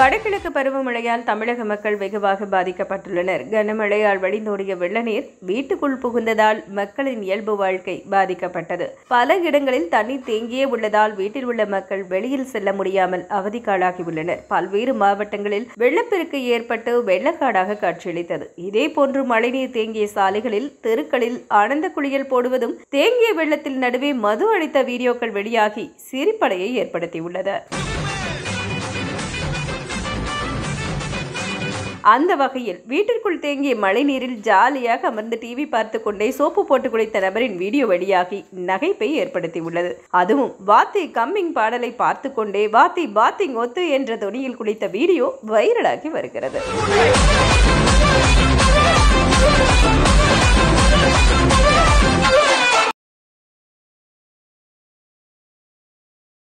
வடகிழக்கு பருவமழையால் தமிழக மக்கள் வெகுவாக பாதிக்கப்பட்டுள்ளனர் கனமழையால் வழிந்தோடிய வெள்ள நீர் வீட்டுக்குள் புகுந்ததால் மக்களின் இயல்பு வாழ்க்கை பாதிக்கப்பட்டது பல இடங்களில் தண்ணீர் தேங்கியே உள்ளதால் வீட்டில் உள்ள மக்கள் வெளியில் செல்ல முடியாமல் அவதிக்காளாகியுள்ளனர் பல்வேறு மாவட்டங்களில் வெள்ளப்பெருக்கு ஏற்பட்டு வெள்ளக்காடாக காட்சியளித்தது இதேபோன்று மழைநீர் தேங்கிய சாலைகளில் தெருக்களில் ஆனந்த குளியல் போடுவதும் தேங்கிய வெள்ளத்தில் நடுவே மது அளித்த வீடியோக்கள் வெளியாகி சிரிப்படையை ஏற்படுத்தியுள்ளது அந்த வகையில் வீட்டிற்குள் தேங்கிய மழைநீரில் ஜாலியாக அமர்ந்து டிவி பார்த்து கொண்டே சோப்பு போட்டு குடித்த நபரின் வீடியோ வெளியாகி நகைப்பை ஏற்படுத்தியுள்ளது அதுவும் வாத்தி கம்மிங் பாடலை பார்த்து கொண்டே வாத்தி பாத்திங் ஒத்து என்ற தொனியில் குடித்த வீடியோ வைரலாகி வருகிறது